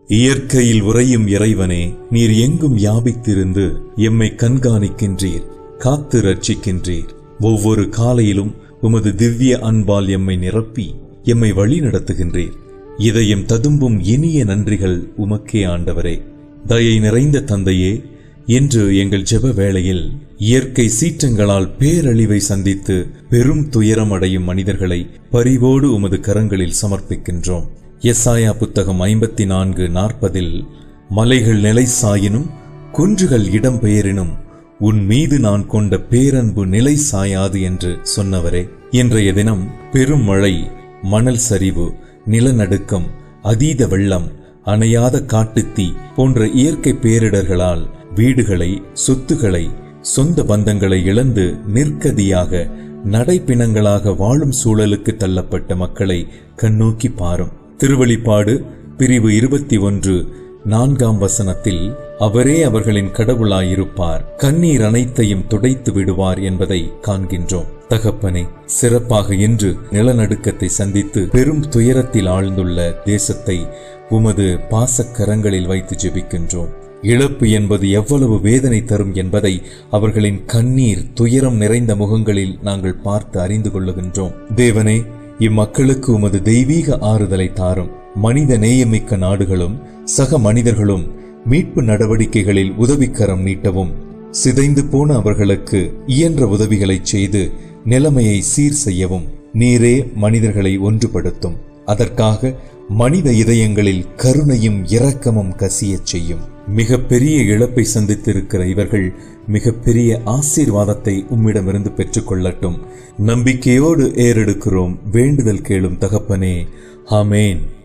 இயற்கையில் உறையும் இறைவனே நீர் எங்கும் யாபித்திருந்து எம்மை கண்காணிக்கின்றீர் காத்து ரட்சிக்கின்றீர் ஒவ்வொரு காலையிலும் உமது திவ்ய அன்பால் எம்மை நிரப்பி எம்மை வழி நடத்துகின்றீர் இதயம் ததும்பும் இனிய நன்றிகள் உமக்கே ஆண்டவரே தயை நிறைந்த தந்தையே இன்று எங்கள் ஜெப வேளையில் இயற்கை சீற்றங்களால் பேரழிவை சந்தித்து பெரும் துயரம் அடையும் மனிதர்களை பரிவோடு உமது கரங்களில் சமர்ப்பிக்கின்றோம் எஸ்ஆயா புத்தகம் ஐம்பத்தி நான்கு நாற்பதில் மலைகள் நிலை சாயினும் குன்றுகள் இடம்பெயரினும் உன் மீது நான் கொண்ட பேரன்பு நிலை சாயாது என்று சொன்னவரே இன்றைய தினம் பெரும் மழை மணல் சரிவு நிலநடுக்கம் அதீத வெள்ளம் அணையாத காட்டுத்தீ போன்ற இயற்கை பேரிடர்களால் வீடுகளை சொத்துக்களை சொந்த பந்தங்களை இழந்து நிற்கதியாக நடைப்பிணங்களாக வாழும் சூழலுக்கு தள்ளப்பட்ட மக்களை கண்ணோக்கி பாரும் திருவழிப்பாடு பிரிவு இருபத்தி ஒன்று நான்காம் வசனத்தில் அவரே அவர்களின் கடவுளாயிருப்பார் கண்ணீர் அனைத்தையும் துடைத்து விடுவார் என்பதை காண்கின்றோம் தகப்பனே சிறப்பாக இன்று நிலநடுக்கத்தை சந்தித்து பெரும் துயரத்தில் ஆழ்ந்துள்ள தேசத்தை உமது பாசக்கரங்களில் வைத்து ஜெபிக்கின்றோம் இழப்பு என்பது எவ்வளவு வேதனை தரும் என்பதை அவர்களின் கண்ணீர் துயரம் நிறைந்த முகங்களில் நாங்கள் பார்த்து அறிந்து கொள்ளுகின்றோம் தேவனே இம்மக்களுக்கு உமது தெய்வீக ஆறுதலை தாரும் மனித நேயமிக்க நாடுகளும் சக மனிதர்களும் மீட்பு நடவடிக்கைகளில் உதவிக்கரம் நீட்டவும் சிதைந்து போன அவர்களுக்கு இயன்ற உதவிகளை செய்து நிலைமையை சீர் செய்யவும் நீரே மனிதர்களை ஒன்றுபடுத்தும் அதற்காக மனித இதயங்களில் கருணையும் இரக்கமும் கசியச் செய்யும் மிக பெரிய இழப்பை சந்தித்திருக்கிற இவர்கள் மிகப்பெரிய ஆசீர்வாதத்தை உம்மிடமிருந்து பெற்றுக்கொள்ளட்டும் நம்பிக்கையோடு ஏறெடுக்கிறோம் வேண்டுதல் கேளும் தகப்பனே ஆமேன்